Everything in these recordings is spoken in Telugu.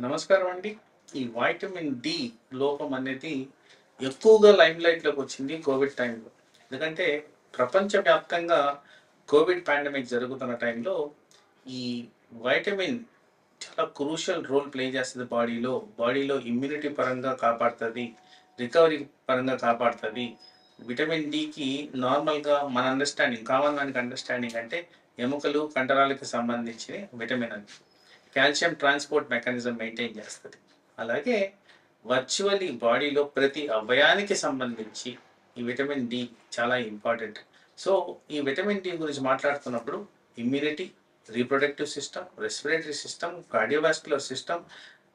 నమస్కారం అండి ఈ వైటమిన్ డి లోపం అనేది ఎక్కువగా లైమ్ లైట్లోకి వచ్చింది కోవిడ్ టైంలో ఎందుకంటే ప్రపంచవ్యాప్తంగా కోవిడ్ పాండమిక్ జరుగుతున్న టైంలో ఈ వైటమిన్ చాలా క్రూషియల్ రోల్ ప్లే చేస్తుంది బాడీలో బాడీలో ఇమ్యూనిటీ పరంగా కాపాడుతుంది రికవరీ పరంగా కాపాడుతుంది విటమిన్ డికి నార్మల్గా మన అండర్స్టాండింగ్ కామన్ మనకి అండర్స్టాండింగ్ అంటే ఎముకలు కండరాలకి సంబంధించిన విటమిన్ అని కాల్షియం ట్రాన్స్పోర్ట్ మెకానిజం మెయింటైన్ చేస్తుంది అలాగే వర్చువల్లీ బాడీలో ప్రతి అవయానికి సంబంధించి ఈ విటమిన్ డి చాలా ఇంపార్టెంట్ సో ఈ విటమిన్ డి గురించి మాట్లాడుతున్నప్పుడు immunity reproductive system respiratory system cardiovascular system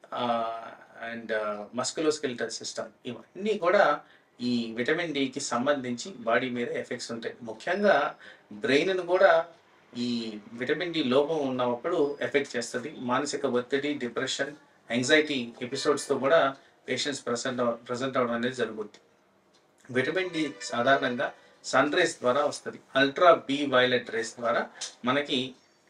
and musculoskeletal system ఇవన్నీ కూడా ఈ విటమిన్ డికి సంబంధించి బాడీ మీద ఎఫెక్ట్స్ ఉంటాయి ముఖ్యంగా బ్రెయిన్ను కూడా ఈ విటమిన్ డి లోపం ఉన్నప్పుడు ఎఫెక్ట్ చేస్తుంది మానసిక ఒత్తిడి డిప్రెషన్ యాంగ్జైటీ ఎపిసోడ్స్తో కూడా పేషెంట్స్ ప్రజెంట్ ప్రజెంట్ అవడం అనేది జరుగుతుంది విటమిన్ డి సాధారణంగా సన్ రేస్ ద్వారా వస్తుంది అల్ట్రా బి వైలెట్ రేస్ ద్వారా మనకి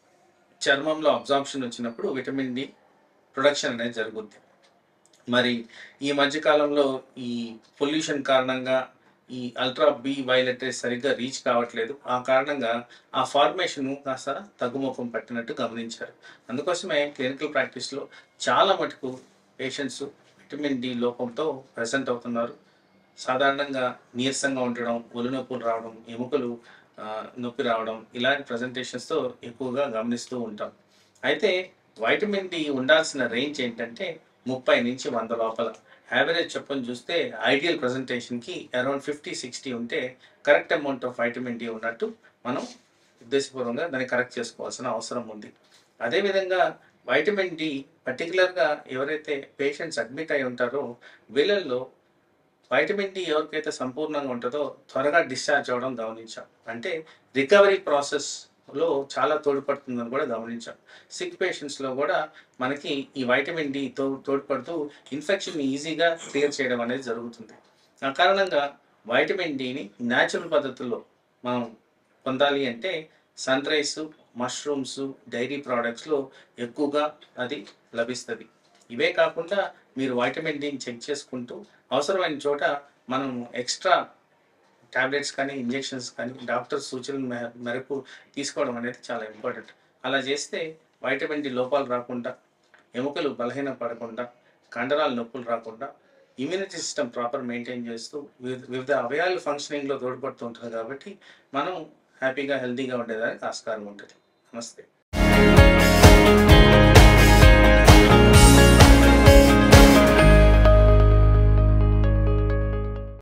చర్మంలో అబ్జార్ప్షన్ వచ్చినప్పుడు విటమిన్ డి ప్రొడక్షన్ అనేది జరుగుద్ది మరి ఈ మధ్యకాలంలో ఈ పొల్యూషన్ కారణంగా ఈ అల్ట్రా బి వైలెట్ రేస్ సరిగ్గా రీచ్ కావట్లేదు ఆ కారణంగా ఆ ఫార్మేషన్ కాస్త తగ్గుముఖం పట్టినట్టు గమనించారు అందుకోసమే క్లినికల్ ప్రాక్టీస్లో చాలా మటుకు పేషెంట్స్ విటమిన్ డి లోపంతో ప్రజెంట్ అవుతున్నారు సాధారణంగా నీరసంగా ఉండడం ఒళ్ళు నొప్పులు రావడం ఎముకలు ఆ, నొప్పి రావడం ఇలాంటి ప్రజెంటేషన్స్తో ఎక్కువగా గమనిస్తూ ఉంటాం అయితే వైటమిన్ డి ఉండాల్సిన రేంజ్ ఏంటంటే ముప్పై నుంచి వంద లోపల యావరేజ్ చెప్పని చూస్తే ఐడియల్ ప్రజెంటేషన్కి అరౌండ్ ఫిఫ్టీ సిక్స్టీ ఉంటే correct amount of vitamin D ఉన్నట్టు మనం ఉద్దేశపూర్వకంగా దాన్ని కరెక్ట్ చేసుకోవాల్సిన అవసరం ఉంది అదేవిధంగా వైటమిన్ డి పర్టికులర్గా ఎవరైతే పేషెంట్స్ అడ్మిట్ అయి ఉంటారో వీళ్ళల్లో వైటమిన్ డి ఎవరికైతే సంపూర్ణంగా ఉంటుందో త్వరగా డిశ్చార్జ్ అవ్వడం గమనించాం అంటే రికవరీ ప్రాసెస్లో చాలా తోడ్పడుతుందని కూడా గమనించాం సిక్ పేషెంట్స్లో కూడా మనకి ఈ వైటమిన్ డి తో తోడ్పడుతూ ఇన్ఫెక్షన్ ఈజీగా క్లియర్ చేయడం అనేది జరుగుతుంది ఆ కారణంగా వైటమిన్ డిని న్యాచురల్ పద్ధతుల్లో మనం పొందాలి అంటే సన్ రైస్ మష్రూమ్స్ డైరీ ప్రోడక్ట్స్లో ఎక్కువగా అది లభిస్తుంది ఇవే కాకుండా మీరు వైటమిన్ డిని చెక్ చేసుకుంటూ అవసరమైన చోట మనం ఎక్స్ట్రా టాబ్లెట్స్ కానీ ఇంజెక్షన్స్ కానీ డాక్టర్ సూచనల మే- మేరకు తీసుకోవడం అనేది చాలా ఇంపార్టెంట్ అలా చేస్తే వైటమిన్ డి లోపాలు రాకుండా ఎముకలు బలహీన పడకుండా కండరాల నొప్పులు రాకుండా ఇమ్యూనిటీ సిస్టమ్ ప్రాపర్ మెయింటైన్ చేస్తూ వివిధ వివిధ అవయాలు ఫంక్షనింగ్లో తోడ్పడుతూ ఉంటుంది కాబట్టి మనం హ్యాపీగా హెల్తీగా ఉండేదానికి ఆస్కారం ఉంటుంది నమస్తే